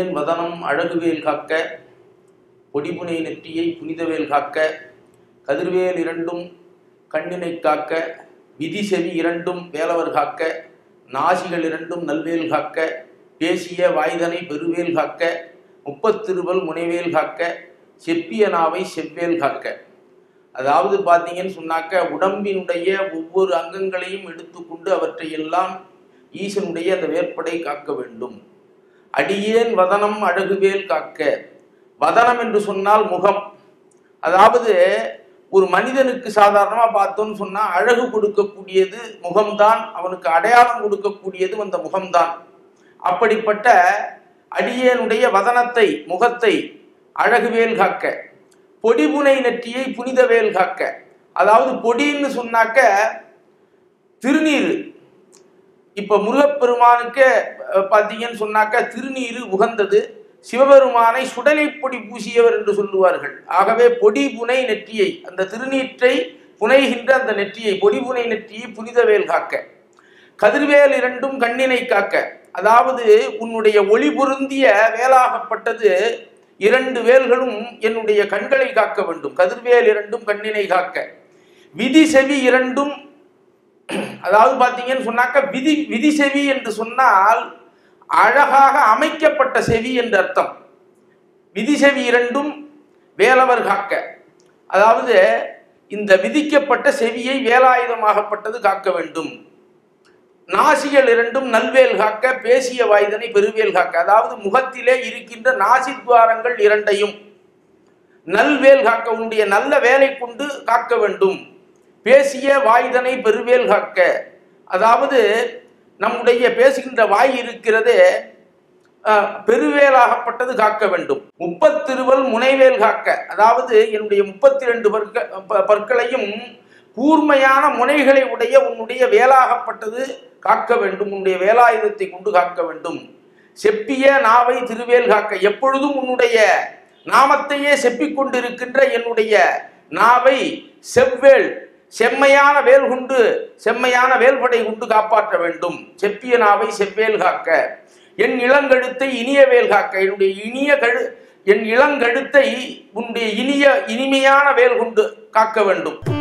அடியேன் வதனம் அழகுவேல் காக்க பொடிபுனை நெற்றியை புனிதவேல் காக்க கதிர்வேல் இரண்டும் கண்ணினை காக்க விதி செவி இரண்டும் வேலவர் காக்க நாசிகள் இரண்டும் நல்வேல் காக்க பேசிய வாய்தனை பெருவேல் காக்க முப்பத்திருவல் முனைவேல் காக்க செப்பிய நாவை செவ்வேல் காக்க அதாவது பார்த்தீங்கன்னு சொன்னாக்க உடம்பினுடைய ஒவ்வொரு அங்கங்களையும் எடுத்துக்கொண்டு அவற்றை எல்லாம் ஈசனுடைய அந்த வேற்படை காக்க வேண்டும் அடியேன் வதனம் அழகுவேல் காக்க வதனம் என்று சொன்னால் முகம் அதாவது ஒரு மனிதனுக்கு சாதாரணமாக பார்த்தோம்னு சொன்னால் அழகு கொடுக்கக்கூடியது முகம்தான் அவனுக்கு அடையாளம் கொடுக்கக்கூடியது அந்த முகம்தான் அப்படிப்பட்ட அடியேனுடைய வதனத்தை முகத்தை அழகுவேல் காக்க பொடிபுனை நெற்றியை புனிதவேல் காக்க அதாவது பொடின்னு சொன்னாக்க திருநீர் இப்ப முருகப்பெருமானுக்கு அஹ், பார்த்தீங்கன்னு சொன்னாக்க திருநீரு உகந்தது சிவபெருமானை சுடலை பொடி பூசியவர் என்று சொல்லுவார்கள் ஆகவே பொடி புனை நெற்றியை அந்த திருநீற்றை புனைகின்ற அந்த நெற்றியை பொடி புனை நெற்றியை புனிதவேல் காக்க கதிர்வேல் இரண்டும் கண்ணினை காக்க அதாவது உன்னுடைய ஒளி பொருந்திய வேலாகப்பட்டது இரண்டு வேல்களும் என்னுடைய கண்களை காக்க வேண்டும் கதிர்வேல் இரண்டும் கண்ணினை காக்க விதி செவி இரண்டும் அதாவது பார்த்தீங்கன்னு சொன்னாக்க விதி விதி செவி என்று சொன்னால் அழகாக அமைக்கப்பட்ட செவி என்று அர்த்தம் விதி செவி இரண்டும் வேலவர் காக்க அதாவது இந்த விதிக்கப்பட்ட செவியை வேலாயுதமாகப்பட்டது காக்க வேண்டும் நாசிகள் இரண்டும் நல்வேல் காக்க பேசிய வாய்தனை பெருவேல் காக்க அதாவது முகத்திலே இருக்கின்ற நாசித்வாரங்கள் இரண்டையும் நல்வேல் காக்க உன்னுடைய நல்ல வேலை கொண்டு காக்க வேண்டும் பேசிய வாய்தனை பெருவேல் காக்க அதாவது நம்முடைய பேசுகின்ற வாய் இருக்கிறதே அஹ், பெருவேலாகப்பட்டது காக்க வேண்டும் முப்பத்திருவல் முனைவேல் காக்க அதாவது என்னுடைய முப்பத்தி ரெண்டு பற்க ப- பற்களையும் கூர்மையான முனைகளை உடைய உன்னுடைய வேலாகப்பட்டது காக்க வேண்டும் உன்னுடைய வேலாயுதத்தை கொண்டு காக்க வேண்டும் செப்பிய நாவை திருவேல் காக்க எப்பொழுதும் உன்னுடைய நாமத்தையே செப்பிக் கொண்டிருக்கின்ற என்னுடைய நாவை செவ்வேல் செம்மையான வேல் கொண்டு செம்மையான வேல்படை கொண்டு காப்பாற்ற வேண்டும் செப்பிய நாவை செவ்வேல் காக்க என் இளங்கழுத்தை இனிய வேல் காக்க என்னுடைய இனிய கழு என் இளங்கழுத்தை உன்னுடைய இனிய இனிமையான வேல் கொண்டு காக்க வேண்டும்